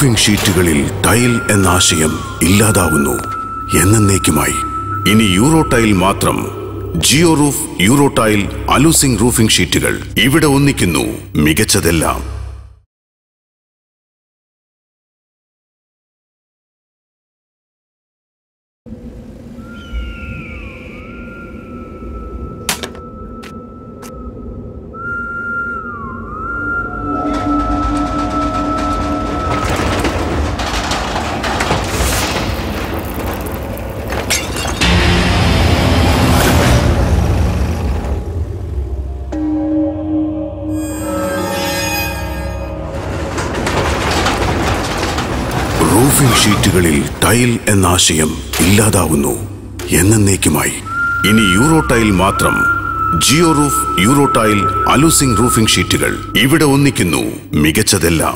roofing ഷീറ്റുകളിൽ tile എന്ന ആശയം ഇല്ലാതാവുന്നു എന്നേക്കുമായി ഇനി യൂറോ ടൈൽ മാത്രം Jio roof euro tile aluzinc roofing ഷീറ്റുകൾ ഇവിടെ ഒന്നിക്കുന്നു മികച്ചതെല്ലാം റൂഫിംഗ് ഷീറ്റുകളിൽ ടൈൽ എന്ന ആശയം ഇല്ലാതാവുന്നു എന്നേക്കുമായി ഇനി യൂറോ ടൈൽ മാത്രം Jio roof euro tile aluzinc roofing ഷീറ്റുകൾ ഇവിടെ ഒന്നിക്കുന്നു മികച്ചതെല്ലാം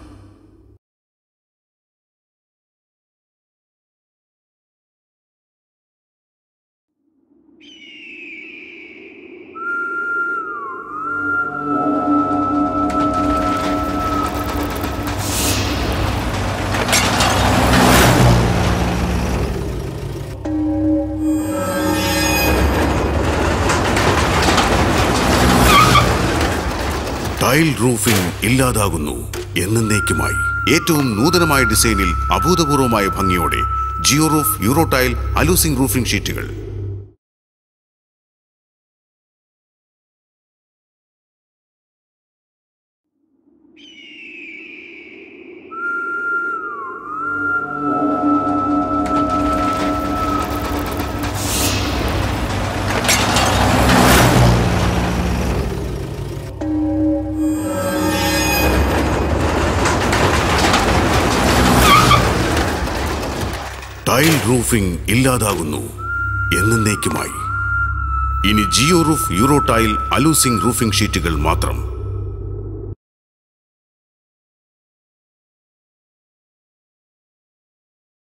ടൈൽ റൂഫിംഗ് ഇല്ലാതാകുന്നു എന്നേക്കുമായി ഏറ്റവും നൂതനമായ ഡിസൈനിൽ അഭൂതപൂർവമായ ഭംഗിയോടെ Jio roof euro tile aluzinc roofing ഷീറ്റുകൾ ടൈൽ റൂഫിംഗ് ഇല്ലാതാകുന്നു എന്നേക്കുമായി ഇനി Jio roof euro tile aluzinc roofing ഷീറ്റുകൾ മാത്രം